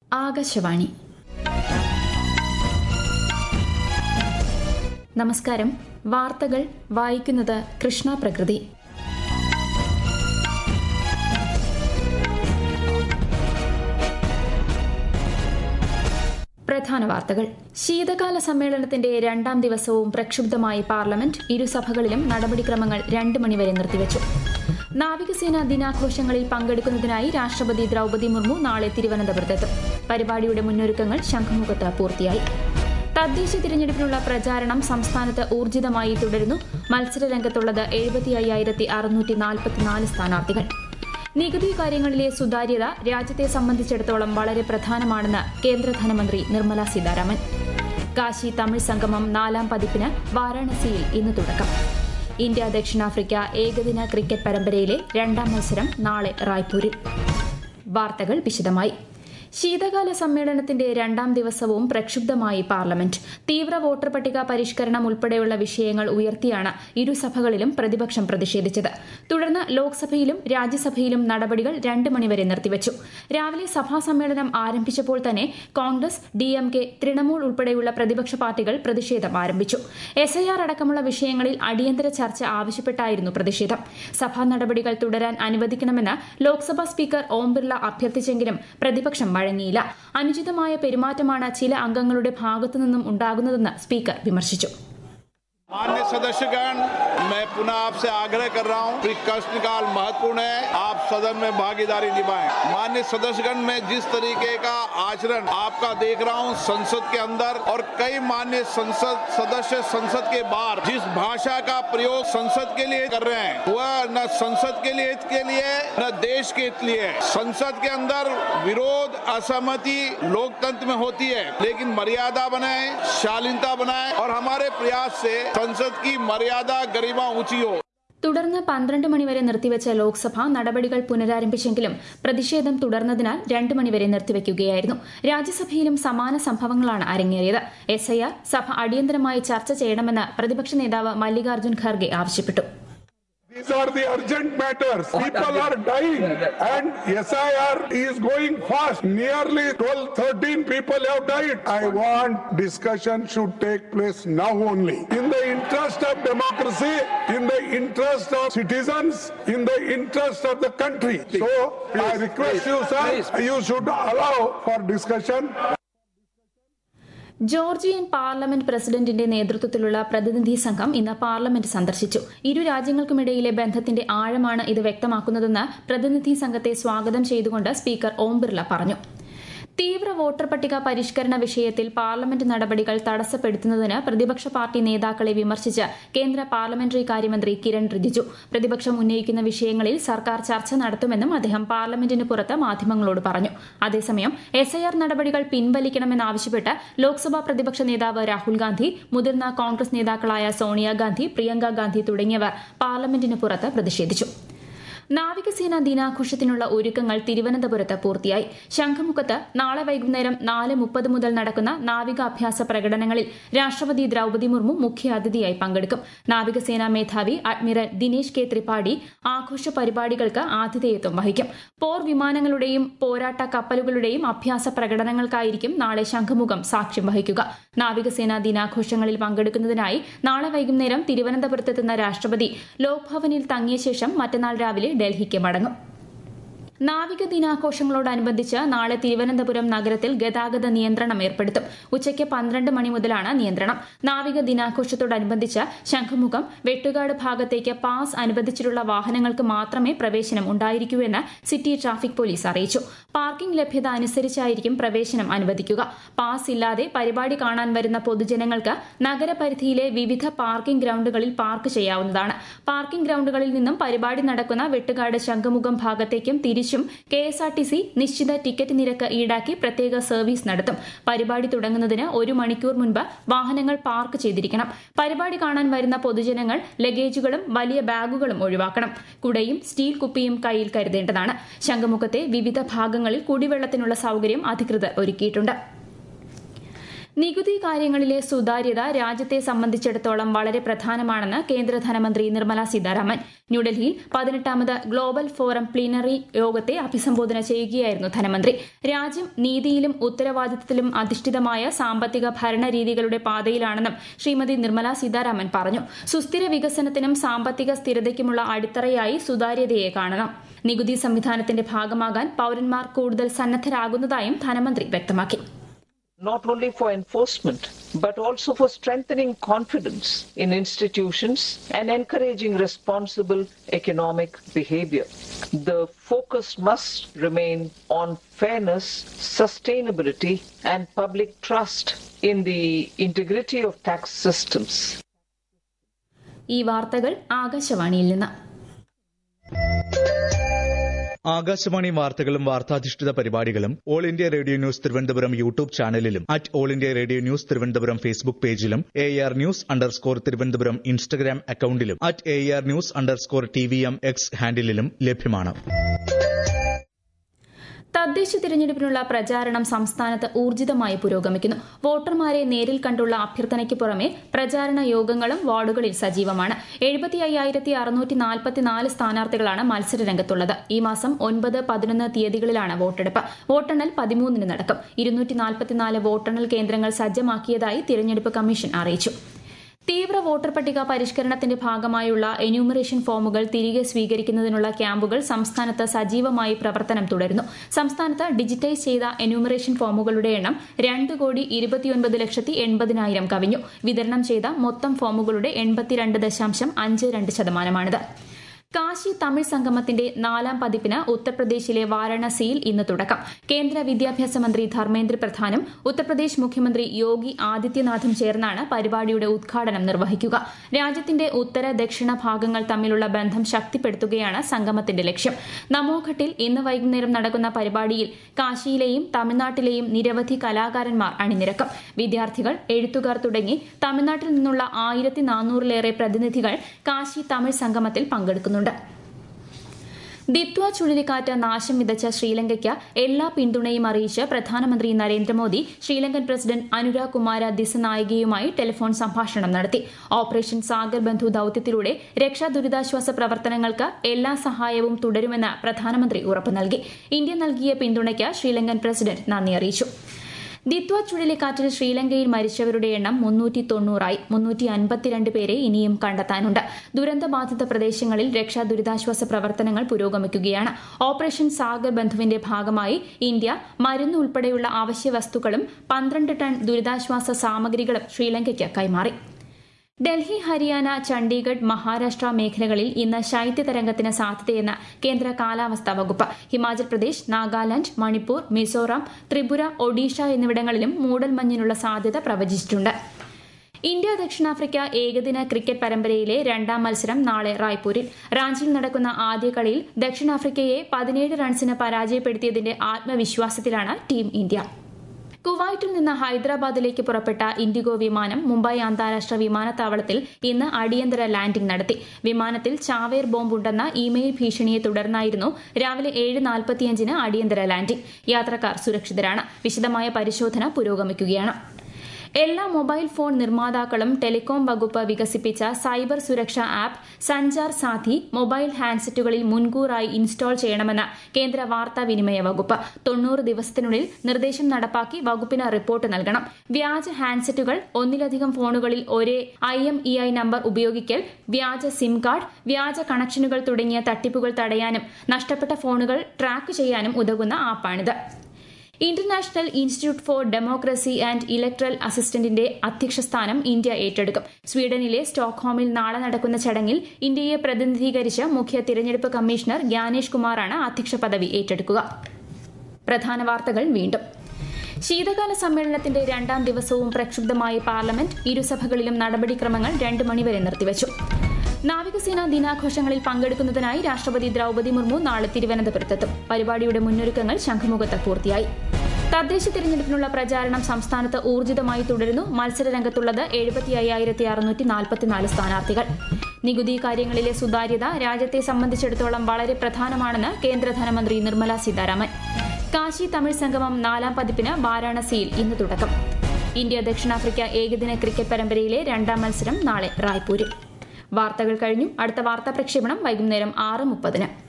ആകാശവാണി നമസ്കാരം വാർത്തകൾ വായിക്കുന്നത് കൃഷ്ണ പ്രകൃതി പ്രധാന വാർത്തകൾ ശീതകാല സമ്മേളനത്തിന്റെ രണ്ടാം ദിവസവും പ്രക്ഷുബ്ധമായി പാർലമെന്റ് ഇരുസഭകളിലും നടപടിക്രമങ്ങൾ രണ്ട് മണിവരെ നിർത്തിവച്ചു നാവികസേന ദിനാഘോഷങ്ങളിൽ പങ്കെടുക്കുന്നതിനായി രാഷ്ട്രപതി ദ്രൌപദി മുർമു നാളെ തിരുവനന്തപുരത്തെത്തും പരിപാടിയുടെ മുന്നൊരുക്കങ്ങൾ ശംഖുമുഖത്ത് പൂർത്തിയായി തദ്ദേശ തിരഞ്ഞെടുപ്പിനുള്ള പ്രചാരണം സംസ്ഥാനത്ത് ഊർജിതമായി തുടരുന്നു മത്സരരംഗത്തുള്ളത് എഴുപത്തി അയ്യായിരത്തി അറുന്നൂറ്റി നാൽപ്പത്തിനാല് സ്ഥാനാർത്ഥികൾ നികുതി കാര്യങ്ങളിലെ സുതാര്യത രാജ്യത്തെ സംബന്ധിച്ചിടത്തോളം വളരെ പ്രധാനമാണെന്ന് കേന്ദ്ര ധനമന്ത്രി നിർമ്മല സീതാരാമൻ കാശി തമിഴ് സംഗമം നാലാം പതിപ്പിന് വാരാണസിയിൽ ഇന്ന് തുടക്കം ഇന്ത്യ ദക്ഷിണാഫ്രിക്ക ഏകദിന ക്രിക്കറ്റ് പരമ്പരയിലെ രണ്ടാം മത്സരം നാളെ റായ്പൂരിൽ വാർത്തകൾ വിശദമായി ശീതകാല സമ്മേളനത്തിന്റെ രണ്ടാം ദിവസവും പ്രക്ഷുബ്ധമായി പാർലമെന്റ് തീവ്ര വോട്ടർ പട്ടിക പരിഷ്കരണം ഉൾപ്പെടെയുള്ള വിഷയങ്ങൾ ഉയർത്തിയാണ് ഇരുസഭകളിലും പ്രതിപക്ഷം പ്രതിഷേധിച്ചത് തുടർന്ന് ലോക്സഭയിലും രാജ്യസഭയിലും നടപടികൾ രണ്ട് മണിവരെ നിർത്തിവച്ചു രാവിലെ സഭാ സമ്മേളനം ആരംഭിച്ചപ്പോൾ തന്നെ കോൺഗ്രസ് ഡിഎംകെ തൃണമൂൽ ഉൾപ്പെടെയുള്ള പ്രതിപക്ഷ പാർട്ടികൾ പ്രതിഷേധം ആരംഭിച്ചു എസ്ഐആർ അടക്കമുള്ള വിഷയങ്ങളിൽ അടിയന്തര ചർച്ച ആവശ്യപ്പെട്ടായിരുന്നു പ്രതിഷേധം സഭാ നടപടികൾ തുടരാൻ അനുവദിക്കണമെന്ന് ലോക്സഭാ സ്പീക്കർ ഓം ബിർള അഭ്യർത്ഥിച്ചെങ്കിലും പ്രതിപക്ഷം വഴങ്ങിയില്ല അനുചിതമായ പെരുമാറ്റമാണ് ചില അംഗങ്ങളുടെ ഭാഗത്തുനിന്നും ഉണ്ടാകുന്നതെന്ന് സ്പീക്കർ വിമർശിച്ചു मान्य सदस्यगण मैं पुनः आपसे आग्रह कर रहा हूं कि प्रश्नकाल महत्वपूर्ण है आप सदन में भागीदारी निभाएं मान्य सदस्यगण मैं जिस तरीके का आचरण आपका देख रहा हूं संसद के अंदर और कई मान्य संसद सदस्य संसद के बाहर जिस भाषा का प्रयोग संसद के लिए कर रहे हैं वह न संसद के लिए हित के लिए न देश के हित लिए है संसद के अंदर विरोध असहमति लोकतंत्र में होती है लेकिन मर्यादा बनाए शालीनता बनाए और हमारे प्रयास से संसद की मर्यादा गरिमा ऊंची हो തുടർന്ന് പന്ത്രണ്ട് മണിവരെ നിർത്തിവെച്ച ലോക്സഭ നടപടികൾ പുനരാരംഭിച്ചെങ്കിലും പ്രതിഷേധം തുടർന്നതിനാൽ രണ്ട് മണിവരെ നിർത്തിവെക്കുകയായിരുന്നു രാജ്യസഭയിലും സമാന സംഭവങ്ങളാണ് അരങ്ങേറിയത് എസ്ഐആർ സഭ അടിയന്തരമായി ചർച്ച ചെയ്യണമെന്ന് പ്രതിപക്ഷ നേതാവ് മല്ലികാർജ്ജുൻ ഖർഗെ ആവശ്യപ്പെട്ടു These are the urgent matters. People are dying and SIR is going fast. Nearly 12, 13 people have died. I want discussion should take place now only. In the interest of democracy, in the interest of citizens, in the interest of the country. So I request you, sir, you should allow for discussion. Georgian parliament പ്രസിഡന്റിന്റെ നേതൃത്വത്തിലുള്ള പ്രതിനിധി സംഘം ഇന്ന് parliament സന്ദർശിച്ചു ഇരു രാജ്യങ്ങൾക്കുമിടയിലെ ബന്ധത്തിന്റെ ആഴമാണ് ഇത് വ്യക്തമാക്കുന്നതെന്ന് പ്രതിനിധി സംഘത്തെ സ്വാഗതം ചെയ്തുകൊണ്ട് സ്പീക്കർ ഓം ബിർള പറഞ്ഞു തീവ്ര വോട്ടർ പട്ടിക പരിഷ്കരണ വിഷയത്തിൽ പാർലമെന്റ് നടപടികൾ തടസ്സപ്പെടുത്തുന്നതിന് പ്രതിപക്ഷ പാർട്ടി നേതാക്കളെ വിമർശിച്ച് കേന്ദ്ര പാർലമെന്ററി കാര്യമന്ത്രി കിരൺ റിജിജു പ്രതിപക്ഷം ഉന്നയിക്കുന്ന വിഷയങ്ങളിൽ സർക്കാർ ചർച്ച നടത്തുമെന്നും അദ്ദേഹം പാർലമെന്റിന് പുറത്ത് മാധ്യമങ്ങളോട് പറഞ്ഞു അതേസമയം എസ്ഐആർ നടപടികൾ പിൻവലിക്കണമെന്നാവശ്യപ്പെട്ട് ലോക്സഭാ പ്രതിപക്ഷ നേതാവ് രാഹുൽ ഗാന്ധി മുതിർന്ന കോൺഗ്രസ് നേതാക്കളായ സോണിയാഗാന്ധി പ്രിയങ്ക ഗാന്ധി തുടങ്ങിയവർ പാർലമെന്റിന് പുറത്ത് പ്രതിഷേധിച്ചു നാവികസേന ദിനാഘോഷത്തിനുള്ള ഒരുക്കങ്ങൾ തിരുവനന്തപുരത്ത് പൂർത്തിയായി ശംഖുമുഖത്ത് നാളെ വൈകുന്നേരം നാല് മുപ്പത് മുതൽ നടക്കുന്ന നാവികാഭ്യാസ പ്രകടനങ്ങളിൽ രാഷ്ട്രപതി ദ്രൌപദി മുർമു മുഖ്യാതിഥിയായി പങ്കെടുക്കും നാവികസേനാ മേധാവി അഡ്മിറൽ ദിനേശ് കെ ത്രിപാഠി ആഘോഷ പരിപാടികൾക്ക് ആതിഥേയത്വം വഹിക്കും പോർ വിമാനങ്ങളുടെയും പോരാട്ട കപ്പലുകളുടെയും അഭ്യാസ പ്രകടനങ്ങൾക്കായിരിക്കും നാളെ ശംഖുമുഖം സാക്ഷ്യം വഹിക്കുക നാവികസേനാ ദിനാഘോഷങ്ങളിൽ പങ്കെടുക്കുന്നതിനായി നാളെ വൈകുന്നേരം തിരുവനന്തപുരത്തെത്തുന്ന രാഷ്ട്രപതി ലോക്ഭവനിൽ തങ്ങിയ ശേഷം മറ്റന്നാൾ രാവിലെ ഡൽഹിക്ക് മടങ്ങും നാവിക ദിനാഘോഷങ്ങളോടനുബന്ധിച്ച് നാളെ തിരുവനന്തപുരം നഗരത്തിൽ ഗതാഗത നിയന്ത്രണം ഏർപ്പെടുത്തും ഉച്ചയ്ക്ക് പന്ത്രണ്ട് മണി മുതലാണ് നിയന്ത്രണം നാവിക ദിനാഘോഷത്തോടനുബന്ധിച്ച് ശംഖുമുഖം വെട്ടുകാട് ഭാഗത്തേക്ക് പാസ് അനുവദിച്ചിട്ടുള്ള വാഹനങ്ങൾക്ക് മാത്രമേ പ്രവേശനം ഉണ്ടായിരിക്കൂ എന്ന് സിറ്റി ട്രാഫിക് പോലീസ് അറിയിച്ചു പാർക്കിംഗ് ലഭ്യത അനുസരിച്ചായിരിക്കും പ്രവേശനം അനുവദിക്കുക പാസ് ഇല്ലാതെ പരിപാടി കാണാൻ വരുന്ന പൊതുജനങ്ങൾക്ക് നഗരപരിധിയിലെ വിവിധ പാർക്കിംഗ് ഗ്രൌണ്ടുകളിൽ പാർക്ക് ചെയ്യാവുന്നതാണ് പാർക്കിംഗ് ഗ്രൌണ്ടുകളിൽ നിന്നും പരിപാടി നടക്കുന്ന വെട്ടുകാട് ശംഖുമുഖം ഭാഗത്തേക്കും തിരിച്ചു തിരിച്ചും K S R T C നിശ്ചിത ടിക്കറ്റ് നിരക്ക് ഈടാക്കി പ്രത്യേക സർവീസ് നടത്തും പരിപാടി തുടങ്ങുന്നതിന് ഒരു മണിക്കൂർ മുൻപ് വാഹനങ്ങൾ പാർക്ക് ചെയ്തിരിക്കണം പരിപാടി കാണാൻ വരുന്ന പൊതുജനങ്ങൾ ലഗേജുകളും വലിയ ബാഗുകളും ഒഴിവാക്കണം കുടയും സ്റ്റീൽ കുപ്പിയും കയ്യിൽ കരുതേണ്ടതാണ് ശംഖുമുഖത്തെ വിവിധ ഭാഗങ്ങളിൽ കുടിവെള്ളത്തിനുള്ള സൌകര്യം അധികൃതർ ഒരുക്കിയിട്ടുണ്ട് നികുതി കാര്യങ്ങളിലെ സുതാര്യത രാജ്യത്തെ സംബന്ധിച്ചിടത്തോളം വളരെ പ്രധാനമാണെന്ന് കേന്ദ്ര ധനമന്ത്രി നിർമ്മല സീതാരാമൻ ന്യൂഡൽഹിയിൽ പതിനെട്ടാമത് ഗ്ലോബൽ ഫോറം പ്ലീനറി യോഗത്തെ അഭിസംബോധന ചെയ്യുകയായിരുന്നു ധനമന്ത്രി രാജ്യം നീതിയിലും ഉത്തരവാദിത്തത്തിലും അധിഷ്ഠിതമായ സാമ്പത്തിക ഭരണരീതികളുടെ പാതയിലാണെന്നും ശ്രീമതി നിർമ്മല സീതാരാമൻ പറഞ്ഞു സുസ്ഥിര വികസനത്തിനും സാമ്പത്തിക സ്ഥിരതയ്ക്കുമുള്ള അടിത്തറയായി സുതാര്യതയെ കാണണം നികുതി സംവിധാനത്തിന്റെ ഭാഗമാകാൻ പൌരന്മാർ കൂടുതൽ സന്നദ്ധരാകുന്നതായും ധനമന്ത്രി വ്യക്തമാക്കി not only for enforcement, but also for strengthening confidence in institutions and encouraging responsible economic behavior. The focus must remain on fairness, sustainability, and public trust in the integrity of tax systems. ഈ വാർത്തകൾ ആകാശവാണിയിൽ നിന്ന് ആകാശവാണി വാർത്തകളും വാർത്താധിഷ്ഠിത പരിപാടികളും all India radio news Thiruvananthapuram YouTube ചാനലിലും at all India radio news Thiruvananthapuram Facebook പേജിലും A R news underscore Thiruvananthapuram Instagram അക്കൌണ്ടിലും at A R news underscore T V M X ഹാൻഡിലും ലഭ്യമാണ് തദ്ദേശ തിരഞ്ഞെടുപ്പിനുള്ള പ്രചാരണം സംസ്ഥാനത്ത് ഊർജിതമായി പുരോഗമിക്കുന്നു വോട്ടർമാരെ നേരിൽ കണ്ടുള്ള അഭ്യർത്ഥനയ്ക്ക് പുറമെ പ്രചാരണ യോഗങ്ങളും വാർഡുകളിൽ സജീവമാണ് എഴുപത്തി അയ്യായിരത്തി അറുന്നൂറ്റി നാൽപ്പത്തിനാല് സ്ഥാനാർത്ഥികളാണ് മത്സരരംഗത്തുള്ളത് ഈ മാസം ഒൻപത് പതിനൊന്ന് തീയതികളിലാണ് വോട്ടെടുപ്പ് വോട്ടെണ്ണൽ പതിമൂന്നിന് നടക്കും ഇരുന്നൂറ്റി നാൽപ്പത്തിനാല് വോട്ടെണ്ണൽ കേന്ദ്രങ്ങൾ സജ്ജമാക്കിയതായി തിരഞ്ഞെടുപ്പ് കമ്മീഷൻ അറിയിച്ചു തീവ്ര വോട്ടർ പട്ടിക പരിഷ്കരണത്തിന്റെ ഭാഗമായുള്ള എന്യൂമറേഷൻ ഫോമുകൾ തിരികെ സ്വീകരിക്കുന്നതിനുള്ള ക്യാമ്പുകൾ സംസ്ഥാനത്ത് സജീവമായി പ്രവർത്തനം തുടരുന്നു സംസ്ഥാനത്ത് ഡിജിറ്റൈസ് ചെയ്ത എന്യൂമറേഷൻ ഫോമുകളുടെ എണ്ണം രണ്ട് കോടി ഇരുപത്തിയൊൻപത് ലക്ഷത്തി എൺപതിനായിരം കവിഞ്ഞു വിതരണം ചെയ്ത മൊത്തം ഫോമുകളുടെ എൺപത്തിരണ്ട് ദശാംശം അഞ്ച് രണ്ട് ശതമാനമാണിത് കാശി തമിഴ് സംഗമത്തിന്റെ നാലാം പതിപ്പിന് ഉത്തർപ്രദേശിലെ വാരാണസിയിൽ ഇന്ന് തുടക്കം കേന്ദ്ര വിദ്യാഭ്യാസ മന്ത്രി ധർമ്മേന്ദ്ര പ്രധാനും ഉത്തർപ്രദേശ് മുഖ്യമന്ത്രി യോഗി ആദിത്യനാഥും ചേർന്നാണ് പരിപാടിയുടെ ഉദ്ഘാടനം നിർവഹിക്കുക രാജ്യത്തിന്റെ ഉത്തര ദക്ഷിണ ഭാഗങ്ങൾ തമ്മിലുള്ള ബന്ധം ശക്തിപ്പെടുത്തുകയാണ് സംഗമത്തിന്റെ ലക്ഷ്യം നമോഘട്ടിൽ ഇന്ന് വൈകുന്നേരം നടക്കുന്ന പരിപാടിയിൽ കാശിയിലെയും തമിഴ്നാട്ടിലെയും നിരവധി കലാകാരന്മാർ അണിനിരക്കും വിദ്യാർത്ഥികൾ എഴുത്തുകാർ തുടങ്ങി തമിഴ്നാട്ടിൽ നിന്നുള്ള ആയിരത്തി നാനൂറിലേറെ പ്രതിനിധികൾ കാശി തമിഴ് സംഗമത്തിൽ പങ്കെടുക്കുന്നുണ്ട് ദിത്വ ചുഴലിക്കാറ്റ് നാശം വിതച്ച ശ്രീലങ്കയ്ക്ക് എല്ലാ പിന്തുണയും അറിയിച്ച് പ്രധാനമന്ത്രി നരേന്ദ്രമോദി ശ്രീലങ്കൻ പ്രസിഡന്റ് അനുരാഗ് കുമാര ദിസനായികയുമായി ടെലിഫോൺ സംഭാഷണം നടത്തി ഓപ്പറേഷൻ സാഗർ ബന്ധു ദൌത്യത്തിലൂടെ രക്ഷാ ദുരിതാശ്വാസ പ്രവർത്തനങ്ങൾക്ക് എല്ലാ സഹായവും തുടരുമെന്ന് പ്രധാനമന്ത്രി ഉറപ്പു നൽകി ഇന്ത്യ നൽകിയ പിന്തുണയ്ക്ക് ശ്രീലങ്കൻ പ്രസിഡന്റ് നന്ദി അറിയിച്ചു ദിത്വ ചുഴലിക്കാറ്റിൽ ശ്രീലങ്കയിൽ മരിച്ചവരുടെ എണ്ണം മുന്നൂറ്റി തൊണ്ണൂറായി മുന്നൂറ്റി അൻപത്തിരണ്ട് പേരെ ഇനിയും കണ്ടെത്താനുണ്ട് ദുരന്തബാധിത പ്രദേശങ്ങളിൽ രക്ഷാ ദുരിതാശ്വാസ പ്രവർത്തനങ്ങൾ പുരോഗമിക്കുകയാണ് ഓപ്പറേഷൻ സാഗർ ബന്ധുവിന്റെ ഭാഗമായി ഇന്ത്യ മരുന്ന് ഉൾപ്പെടെയുള്ള അവശ്യ വസ്തുക്കളും പന്ത്രണ്ട് ടൺ ദുരിതാശ്വാസ സാമഗ്രികളും ശ്രീലങ്കയ്ക്ക് കൈമാറി ഡൽഹി ഹരിയാന ചണ്ഡീഗഡ് മഹാരാഷ്ട്ര മേഖലകളിൽ ഇന്ന് ശൈത്യതരംഗത്തിന് സാധ്യതയെന്ന് കേന്ദ്ര കാലാവസ്ഥാ വകുപ്പ് ഹിമാചൽ പ്രദേശ് നാഗാലാന്റ് മണിപ്പൂർ മിസോറാം ത്രിപുര ഒഡീഷ എന്നിവിടങ്ങളിലും മൂടൽമഞ്ഞിനുള്ള സാധ്യത പ്രവചിച്ചിട്ടുണ്ട് ഇന്ത്യ ദക്ഷിണാഫ്രിക്ക ഏകദിന ക്രിക്കറ്റ് പരമ്പരയിലെ രണ്ടാം മത്സരം നാളെ റായ്പൂരിൽ റാഞ്ചിയിൽ നടക്കുന്ന ആദ്യ കളിയിൽ ദക്ഷിണാഫ്രിക്കയെ പതിനേഴ് റൺസിന് പരാജയപ്പെടുത്തിയതിന്റെ ആത്മവിശ്വാസത്തിലാണ് ടീം ഇന്ത്യ കുവൈറ്റിൽ നിന്ന് ഹൈദരാബാദിലേക്ക് പുറപ്പെട്ട ഇൻഡിഗോ വിമാനം മുംബൈ അന്താരാഷ്ട്ര വിമാനത്താവളത്തിൽ ഇന്ന് അടിയന്തര ലാൻഡിംഗ് നടത്തി വിമാനത്തിൽ ചാവേർ ബോംബുണ്ടെന്ന ഇമെയിൽ ഭീഷണിയെ തുടർന്നായിരുന്നു രാവിലെ ഏഴ് നാൽപ്പത്തിയഞ്ചിന് അടിയന്തര ലാൻഡിംഗ് യാത്രക്കാർ സുരക്ഷിതരാണ് വിശദമായ പരിശോധന പുരോഗമിക്കുകയാണ് എല്ലാ മൊബൈൽ ഫോൺ നിർമ്മാതാക്കളും ടെലികോം വകുപ്പ് വികസിപ്പിച്ച സൈബർ സുരക്ഷാ ആപ്പ് സഞ്ചാർ സാഥി മൊബൈൽ ഹാൻഡ്സെറ്റുകളിൽ മുൻകൂറായി ഇൻസ്റ്റാൾ ചെയ്യണമെന്ന് കേന്ദ്ര വാർത്താവിനിമയ വകുപ്പ് തൊണ്ണൂറ് ദിവസത്തിനുള്ളിൽ നിർദ്ദേശം നടപ്പാക്കി വകുപ്പിന് റിപ്പോർട്ട് നൽകണം വ്യാജ ഹാൻഡ്സെറ്റുകൾ ഒന്നിലധികം ഫോണുകളിൽ ഒരേ I M E I number ഉപയോഗിക്കൽ വ്യാജ സിം കാർഡ് വ്യാജ കണക്ഷനുകൾ തുടങ്ങിയ തട്ടിപ്പുകൾ തടയാനും നഷ്ടപ്പെട്ട ഫോണുകൾ ട്രാക്ക് ചെയ്യാനും ഉതകുന്ന ആപ്പാണിത് international institute for democracy and electoral അസിസ്റ്റന്റിന്റെ അധ്യക്ഷ സ്ഥാനം ഇന്ത്യ ഏറ്റെടുക്കും സ്വീഡനിലെ സ്റ്റോക്ക്ഹോമിൽ നാളെ നടക്കുന്ന ചടങ്ങിൽ ഇന്ത്യയെ പ്രതിനിധീകരിച്ച് മുഖ്യ തിരഞ്ഞെടുപ്പ് കമ്മീഷണർ ജ്ഞാനേഷ് കുമാറാണ് അധ്യക്ഷ പദവി ഏറ്റെടുക്കുക പ്രധാന വാർത്തകൾ വീണ്ടും ശീതകാല സമ്മേളനത്തിന്റെ രണ്ടാം ദിവസവും പ്രക്ഷുബ്ധമായ പാർലമെന്റ് ഇരുസഭകളിലും നടപടിക്രമങ്ങൾ രണ്ട് മണിവരെ നിർത്തിവച്ചു നാവികസേനാ ദിനാഘോഷങ്ങളിൽ പങ്കെടുക്കുന്നതിനായി രാഷ്ട്രപതി ദ്രൌപതി മുർമു നാളെ തിരുവനന്തപുരത്തെത്തും പരിപാടിയുടെ മുന്നൊരുക്കങ്ങൾ ശംഖുമുഖത്ത് പൂർത്തിയായി തദ്ദേശ തിരഞ്ഞെടുപ്പിനുള്ള പ്രചാരണം സംസ്ഥാനത്ത് ഊർജിതമായി തുടരുന്നു മത്സരരംഗത്തുള്ളത് എഴുപത്തി അയ്യായിരത്തി അറുന്നൂറ്റി നാൽപ്പത്തിനാല് സ്ഥാനാർത്ഥികൾ നികുതി കാര്യങ്ങളിലെ സുതാര്യത രാജ്യത്തെ സംബന്ധിച്ചിടത്തോളം വളരെ പ്രധാനമാണെന്ന് കേന്ദ്ര ധനമന്ത്രി നിർമ്മല സീതാരാമൻ കാശി തമിഴ് സംഗമം നാലാം പതിപ്പിന് വാരാണസിയിൽ ഇന്ന് തുടക്കം ഇന്ത്യ ദക്ഷിണാഫ്രിക്ക ഏകദിന ക്രിക്കറ്റ് പരമ്പരയിലെ രണ്ടാം മത്സരം നാളെ റായ്പൂരിൽ വാർത്തകൾ കഴിഞ്ഞു അടുത്ത വാർത്താ പ്രക്ഷേപണം വൈകുന്നേരം ആറ് മുപ്പതിന്